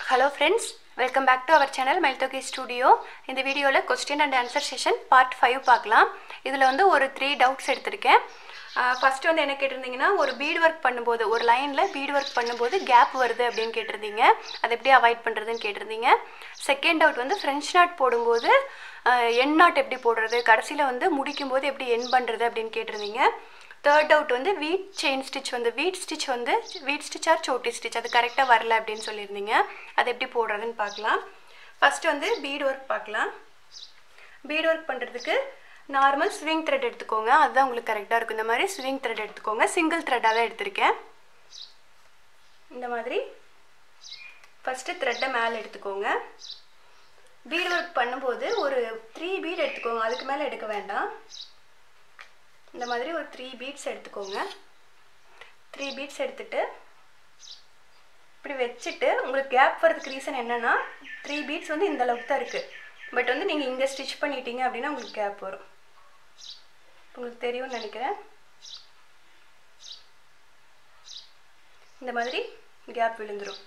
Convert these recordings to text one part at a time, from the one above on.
hello friends welcome back to our channel மெல்டோகி studio இந்த வீடியோவில் question and answer session part five பார்க்கலாம் இதில் வந்து ஒரு த்ரீ டவுட்ஸ் எடுத்திருக்கேன் ஃபஸ்ட்டு வந்து என்ன கேட்டிருந்தீங்கன்னா ஒரு பீட் ஒர்க் பண்ணும்போது ஒரு லைனில் பீட் ஒர்க் பண்ணும்போது கேப் வருது அப்படின்னு கேட்டிருந்தீங்க அதை எப்படி அவாய்ட் பண்ணுறதுன்னு கேட்டிருந்தீங்க செகண்ட் டவுட் வந்து ஃப்ரெஞ்ச் நாட் போடும்போது என் நாட் எப்படி போடுறது கடைசியில் வந்து முடிக்கும்போது எப்படி என் பண்ணுறது அப்படின்னு கேட்டிருந்தீங்க தேர்ட் அவுட் வந்து வீட் செயின் ஸ்டிச் வந்து வீட் ஸ்டிச் வந்து வீட் ஸ்டிச் ஆர் சோட்டி ஸ்டிச் அது கரெக்டாக வரல அப்படின்னு சொல்லியிருந்தீங்க அது எப்படி போடுறதுன்னு பார்க்கலாம் ஃபஸ்ட்டு வந்து பீட் ஒர்க் பார்க்கலாம் பீட் ஒர்க் பண்ணுறதுக்கு நார்மல் ஸ்விங் த்ரெட் எடுத்துக்கோங்க அதுதான் உங்களுக்கு கரெக்டாக இருக்கும் இந்த மாதிரி ஸ்விங் த்ரெட் எடுத்துக்கோங்க சிங்கிள் த்ரெட்டாக தான் எடுத்திருக்கேன் இந்த மாதிரி ஃபஸ்ட்டு த்ரெட்டை மேலே எடுத்துக்கோங்க பீட் ஒர்க் பண்ணும்போது ஒரு த்ரீ பீட் எடுத்துக்கோங்க அதுக்கு மேலே எடுக்க வேண்டாம் இந்த மாதிரி ஒரு த்ரீ பீட்ஸ் எடுத்துக்கோங்க த்ரீ பீட்ஸ் எடுத்துட்டு இப்படி வச்சுட்டு உங்களுக்கு கேப் வரதுக்கு ரீசன் என்னென்னா த்ரீ பீட்ஸ் வந்து இந்த அளவுக்கு தான் இருக்குது பட் வந்து நீங்கள் இங்கே ஸ்டிச் பண்ணிட்டீங்க அப்படின்னா உங்களுக்கு கேப் வரும் உங்களுக்கு தெரியும்னு நினைக்கிறேன் இந்த மாதிரி கேப் விழுந்துடும்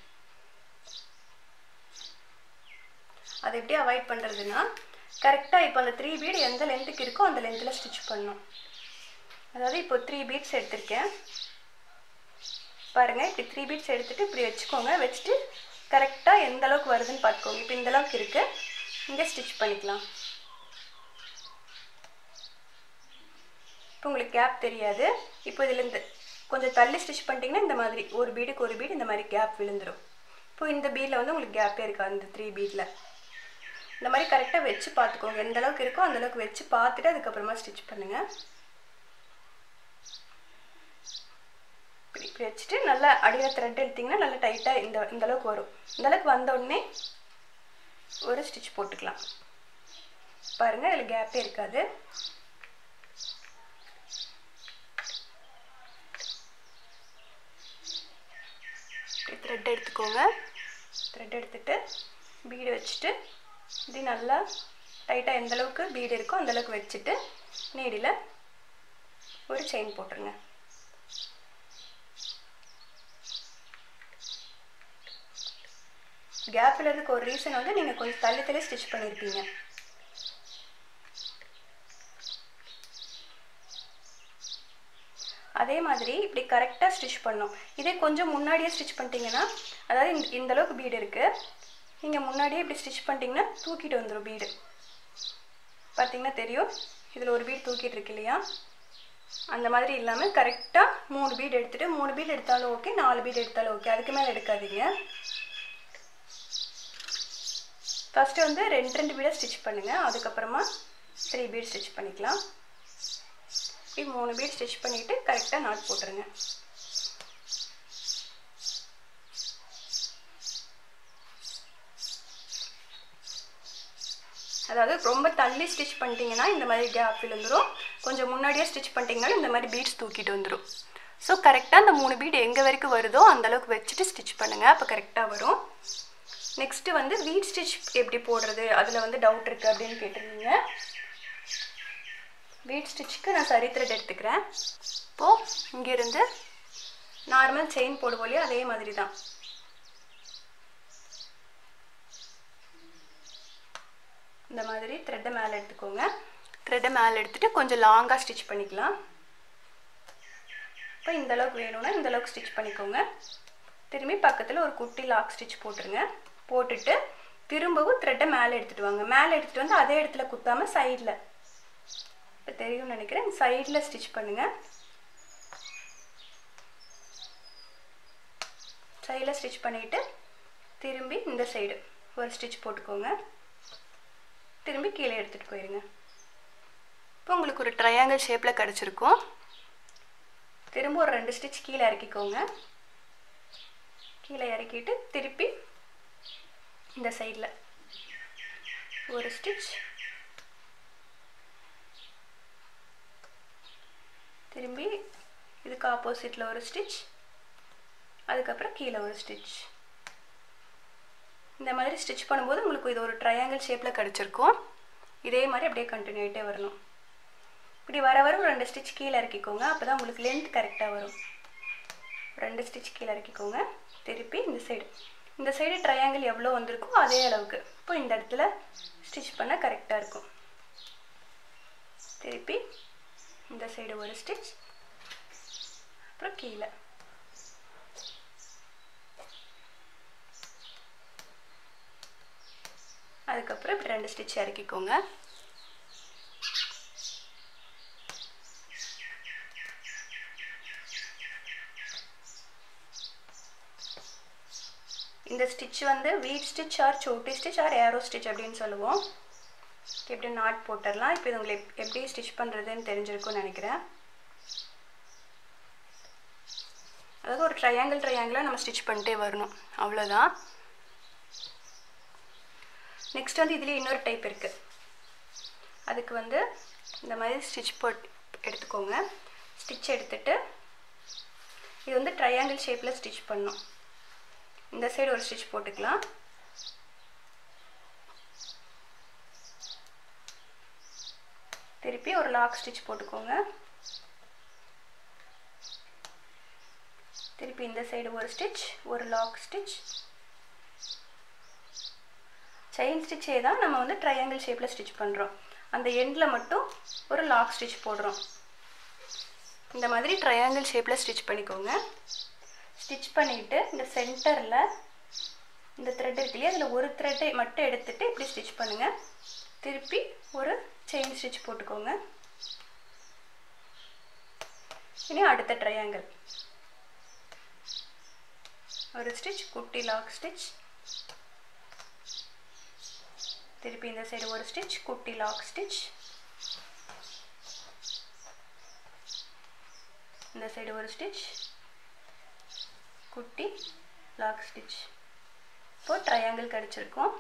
அதை எப்படி அவாய்ட் பண்ணுறதுன்னா கரெக்டாக இப்போ அந்த த்ரீ பீட் எந்த லென்த்துக்கு இருக்கோ அந்த லென்த்தில் ஸ்டிச் பண்ணணும் அதாவது இப்போ த்ரீ பீட்ஸ் எடுத்திருக்கேன் பாருங்கள் இப்படி த்ரீ பீட்ஸ் எடுத்துகிட்டு இப்படி வச்சுக்கோங்க வச்சுட்டு கரெக்டாக எந்த அளவுக்கு வருதுன்னு பார்த்துக்கோங்க இப்போ இந்த அளவுக்கு இருக்குது இங்கே ஸ்டிச் பண்ணிக்கலாம் இப்போ உங்களுக்கு கேப் தெரியாது இப்போ இதுலேருந்து கொஞ்சம் தள்ளி ஸ்டிச் பண்ணிட்டீங்கன்னா இந்த மாதிரி ஒரு பீடுக்கு ஒரு பீடு இந்த மாதிரி கேப் விழுந்துடும் இப்போ இந்த பீடில் வந்து உங்களுக்கு கேப்பே இருக்காது இந்த த்ரீ பீடில் இந்த மாதிரி கரெக்டாக வச்சு பார்த்துக்கோங்க எந்த அளவுக்கு இருக்கோ அந்த அளவுக்கு வச்சு பார்த்துட்டு அதுக்கப்புறமா ஸ்டிச் பண்ணுங்கள் இப்படி இப்படி வச்சுட்டு நல்லா அடியில் த்ரெட் எடுத்திங்கன்னா நல்லா டைட்டாக இந்த இந்த அளவுக்கு வரும் இந்த அளவுக்கு வந்த உடனே ஒரு ஸ்டிச் போட்டுக்கலாம் பாருங்கள் இதில் கேப்பே இருக்காது த்ரெட் எடுத்துக்கோங்க த்ரெட் எடுத்துட்டு பீடு வச்சுட்டு இப்படி நல்லா டைட்டாக எந்த அளவுக்கு பீடு இருக்கோ அந்த அளவுக்கு வச்சுட்டு நீடியில் ஒரு செயின் போட்டுருங்க கேப்பில் இருக்க ஒரு ரீசன் வந்து நீங்கள் கொஞ்சம் தள்ளி தள்ளி ஸ்டிச் பண்ணியிருப்பீங்க அதே மாதிரி இப்படி கரெக்டாக ஸ்டிச் பண்ணணும் இதே கொஞ்சம் முன்னாடியே ஸ்டிச் பண்ணிட்டீங்கன்னா அதாவது இந்த இந்த அளவுக்கு பீடு இருக்குது நீங்கள் முன்னாடியே இப்படி ஸ்டிச் பண்ணிட்டீங்கன்னா தூக்கிட்டு வந்துடும் பீடு பார்த்தீங்கன்னா தெரியும் இதில் ஒரு பீடு தூக்கிட்டு இருக்கு இல்லையா அந்த மாதிரி இல்லாமல் கரெக்டாக மூணு பீடு எடுத்துகிட்டு மூணு பீடு எடுத்தாலும் ஓகே நாலு பீடு எடுத்தாலும் ஓகே அதுக்கு மேலே எடுக்காதீங்க ஃபஸ்ட்டு வந்து ரெண்டு ரெண்டு பீடை ஸ்டிச் பண்ணுங்கள் அதுக்கப்புறமா த்ரீ பீட் ஸ்டிச் பண்ணிக்கலாம் இப்படி மூணு பீட் ஸ்டிச் பண்ணிவிட்டு கரெக்டாக நாட் போட்டுருங்க அதாவது ரொம்ப தள்ளி ஸ்டிச் பண்ணிட்டீங்கன்னா இந்த மாதிரி கேப் விழுந்துடும் கொஞ்சம் முன்னாடியே ஸ்டிச் பண்ணிட்டீங்கன்னா இந்த மாதிரி பீட்ஸ் தூக்கிட்டு வந்துடும் ஸோ கரெக்டாக அந்த மூணு பீட் எங்கே வரைக்கும் வருதோ அந்தளவுக்கு வச்சுட்டு ஸ்டிச் பண்ணுங்கள் அப்போ கரெக்டாக வரும் நெக்ஸ்ட்டு வந்து வீட் ஸ்டிச் எப்படி போடுறது அதில் வந்து டவுட் இருக்குது அப்படின்னு கேட்டிருந்தீங்க வீட் ஸ்டிச்சுக்கு நான் சரி த்ரெட் எடுத்துக்கிறேன் இப்போது இங்கேருந்து நார்மல் செயின் போடுவோம் இல்லையா அதே மாதிரி தான் இந்த மாதிரி த்ரெட்டை மேலே எடுத்துக்கோங்க த்ரெட்டை மேலே எடுத்துகிட்டு கொஞ்சம் லாங்காக ஸ்டிச் பண்ணிக்கலாம் இப்போ இந்த அளவுக்கு வேணும்னா இந்த அளவுக்கு ஸ்டிச் பண்ணிக்கோங்க திரும்பி பக்கத்தில் ஒரு குட்டி லாக் ஸ்டிச் போட்டுருங்க போட்டுட்டு திரும்பவும் த்ரெட்டை மேலே எடுத்துகிட்டு வாங்க மேலே எடுத்துகிட்டு வந்து அதே இடத்துல குத்தாமல் சைடில் இப்போ தெரியும்னு நினைக்கிறேன் சைடில் ஸ்டிச் பண்ணுங்கள் சைடில் ஸ்டிச் பண்ணிவிட்டு திரும்பி இந்த சைடு ஒரு ஸ்டிச் போட்டுக்கோங்க திரும்பி கீழே எடுத்துகிட்டு போயிருங்க இப்போ உங்களுக்கு ஒரு ட்ரையாங்கிள் ஷேப்பில் கிடச்சிருக்கும் திரும்ப ஒரு ரெண்டு ஸ்டிச் கீழே இறக்கிக்கோங்க கீழே இறக்கிட்டு திருப்பி இந்த சைடில் ஒரு ஸ்டிச் திரும்பி இதுக்கு ஆப்போசிட்டில் ஒரு ஸ்டிச் அதுக்கப்புறம் கீழே ஒரு ஸ்டிச் இந்த மாதிரி ஸ்டிச் பண்ணும்போது உங்களுக்கு இது ஒரு ட்ரையாங்கிள் ஷேப்பில் கிடச்சிருக்கும் இதே மாதிரி அப்படியே கண்டினியூ ஆகிட்டே வரணும் இப்படி வர வர ஒரு ரெண்டு ஸ்டிச் கீழே இறக்கிக்கோங்க அப்போ தான் உங்களுக்கு லென்த் கரெக்டாக வரும் ரெண்டு ஸ்டிச் கீழே இறக்கிக்கோங்க திருப்பி இந்த சைடு இந்த சைடு ட்ரையாங்கிள் எவ்வளோ வந்திருக்கோ அதே அளவுக்கு இப்போ இந்த இடத்துல ஸ்டிச் பண்ண கரெக்டாக இருக்கும் திருப்பி இந்த சைடு ஒரு ஸ்டிச் அப்புறம் கீழே அதுக்கப்புறம் இப்படி ரெண்டு ஸ்டிச் இறக்கிக்கோங்க இந்த ஸ்டிச் வந்து வீட் ஸ்டிச் ஆர் சோட்டி ஸ்டிச் ஆர் ஏரோ ஸ்டிச் அப்படின்னு சொல்லுவோம் எப்படி நாட் போட்டுடலாம் இப்போ இது உங்களுக்கு எப்படி ஸ்டிச் பண்ணுறதுன்னு தெரிஞ்சிருக்கும்னு நினைக்கிறேன் அதாவது ஒரு ட்ரையாங்கிள் ட்ரையாங்கிளாக நம்ம ஸ்டிச் பண்ணிட்டே வரணும் அவ்வளோதான் நெக்ஸ்ட் வந்து இதுலேயே இன்னொரு டைப் இருக்குது அதுக்கு வந்து இந்த மாதிரி ஸ்டிச் போட் எடுத்துக்கோங்க ஸ்டிச் எடுத்துட்டு இது வந்து ட்ரையாங்கிள் ஷேப்பில் ஸ்டிச் பண்ணும் இந்த சைடு ஒரு ஸ்டிச் போட்டுக்கலாம் திருப்பி ஒரு லாக் ஸ்டிச் போட்டுக்கோங்க திருப்பி இந்த சைடு ஒரு ஸ்டிச் ஒரு லாக் ஸ்டிச் செயின் ஸ்டிச்சே தான் நம்ம வந்து ட்ரையாங்கிள் ஷேப்பில் ஸ்டிச் பண்ணுறோம் அந்த எண்டில் மட்டும் ஒரு லாக் ஸ்டிச் போடுறோம் இந்த மாதிரி ட்ரையாங்கிள் ஷேப்பில் ஸ்டிச் பண்ணிக்கோங்க ஸ்டிச் பண்ணிவிட்டு இந்த சென்டரில் இந்த த்ரெட் இருக்கு இல்லையா அதில் ஒரு த்ரெட்டை மட்டும் எடுத்துகிட்டு இப்படி ஸ்டிச் பண்ணுங்கள் திருப்பி ஒரு செயின் ஸ்டிச் போட்டுக்கோங்க இனி அடுத்த ட்ரையாங்கிள் ஒரு ஸ்டிச் குட்டி லாக் ஸ்டிச் திருப்பி இந்த சைடு ஒரு ஸ்டிச் குட்டி லாக் ஸ்டிச் இந்த சைடு ஒரு ஸ்டிச் குட்டி லாக் ஸ்டிச் இப்போ ட்ரையாங்கிள் கிடச்சிருக்கும்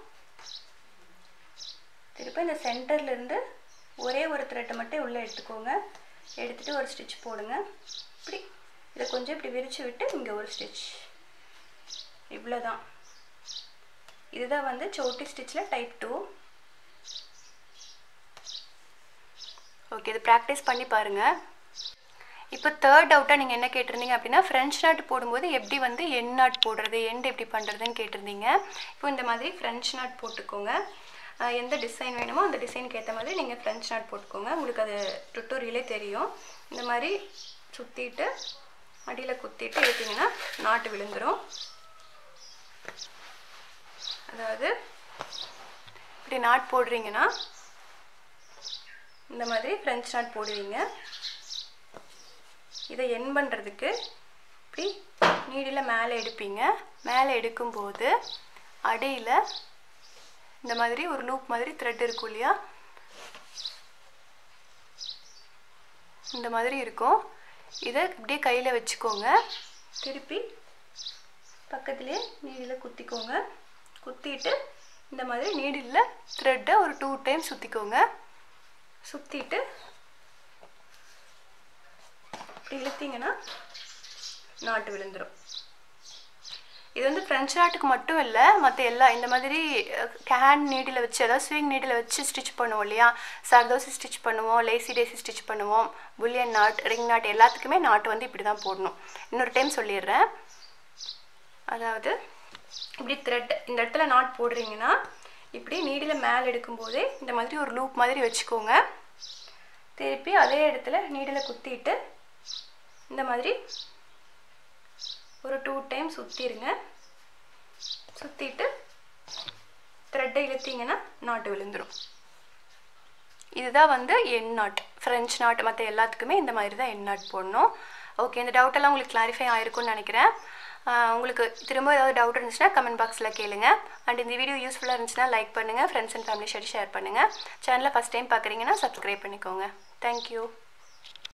திருப்பி இந்த சென்டர்லேருந்து ஒரே ஒரு த்ரெட்டை மட்டும் உள்ளே எடுத்துக்கோங்க எடுத்துகிட்டு ஒரு ஸ்டிச் போடுங்க இப்படி இதை கொஞ்சம் இப்படி விரித்து விட்டு இங்கே ஒரு ஸ்டிச் இவ்வளோதான் இதுதான் வந்து சோட்டி ஸ்டிச்சில் டைப் டூ ஓகே இது ப்ராக்டிஸ் பண்ணி பாருங்கள் இப்போ தேர்ட் அவுட்டாக நீங்கள் என்ன கேட்டிருந்தீங்க அப்படின்னா ஃப்ரெஞ்ச் நாட் போடும்போது எப்படி வந்து எண் நாட் போடுறது எண்ட் எப்படி பண்ணுறதுன்னு கேட்டிருந்தீங்க இப்போ இந்த மாதிரி ஃப்ரெஞ்ச் நாட் போட்டுக்கோங்க எந்த டிசைன் வேணுமோ அந்த டிசைனுக்கு ஏற்ற மாதிரி நீங்கள் ஃப்ரெஞ்ச் நாட் போட்டுக்கோங்க உங்களுக்கு அது டுட்டோரியலே தெரியும் இந்த மாதிரி சுற்றிட்டு அடியில் குத்திட்டு எடுத்தீங்கன்னா நாட்டு விழுந்துடும் அதாவது இப்படி நாட் போடுறீங்கன்னா இந்த மாதிரி ஃப்ரெஞ்ச் நாட் போடுவீங்க இதை என் பண்ணுறதுக்கு இப்படி நீடில் மேலே எடுப்பீங்க மேலே எடுக்கும்போது அடியில் இந்த மாதிரி ஒரு லூப் மாதிரி த்ரெட் இருக்கும் இல்லையா இந்த மாதிரி இருக்கும் இதை இப்படியே கையில் வச்சுக்கோங்க திருப்பி பக்கத்துலேயே நீடில் குத்திக்கோங்க குத்திட்டு இந்த மாதிரி நீடில் த்ரெட்டை ஒரு டூ டைம் சுற்றிக்கோங்க சுற்றிட்டு இப்படி இழுத்தீங்கன்னா நாட்டு விழுந்துடும் இது வந்து ஃப்ரெஞ்ச் நாட்டுக்கு மட்டும் இல்லை மற்ற எல்லா இந்த மாதிரி கேன் நீடில் வச்சு அதாவது ஸ்விங் நீடில் வச்சு ஸ்டிச் பண்ணுவோம் இல்லையா சர்தோசி ஸ்டிச் பண்ணுவோம் லேசி டேசி ஸ்டிச் பண்ணுவோம் புல்லியன் நாட் ரிங் நாட் எல்லாத்துக்குமே நாட்டு வந்து இப்படி தான் போடணும் இன்னொரு டைம் சொல்லிடுறேன் அதாவது இப்படி த்ரெட் இந்த இடத்துல நாட் போடுறீங்கன்னா இப்படி நீடில் மேலே எடுக்கும்போதே இந்த மாதிரி ஒரு லூப் மாதிரி வச்சுக்கோங்க திருப்பி அதே இடத்துல நீடில் குத்திட்டு இந்த மாதிரி ஒரு டூ டைம் சுற்றிடுங்க சுற்றிட்டு த்ரெட்டை இழுத்தீங்கன்னா நாட்டு விழுந்துடும் இதுதான் வந்து எண் நாட் ஃப்ரெஞ்ச் நாட் மற்ற எல்லாத்துக்குமே இந்த மாதிரி தான் எண் நாட் போடணும் ஓகே இந்த டவுட்டெல்லாம் உங்களுக்கு கிளாரிஃபை ஆயிருக்கும்னு நினைக்கிறேன் உங்களுக்கு திரும்ப ஏதாவது டவுட் இருந்துச்சுன்னா கமெண்ட் பாக்ஸில் கேளுங்க அண்ட் இந்த வீடியோ யூஸ்ஃபுல்லாக இருந்துச்சுன்னா லைக் பண்ணுங்கள் friends and family share share பண்ணுங்கள் சேனலை ஃபஸ்ட் டைம் பார்க்குறீங்கன்னா சப்ஸ்கிரைப் பண்ணிக்கோங்க தேங்க்யூ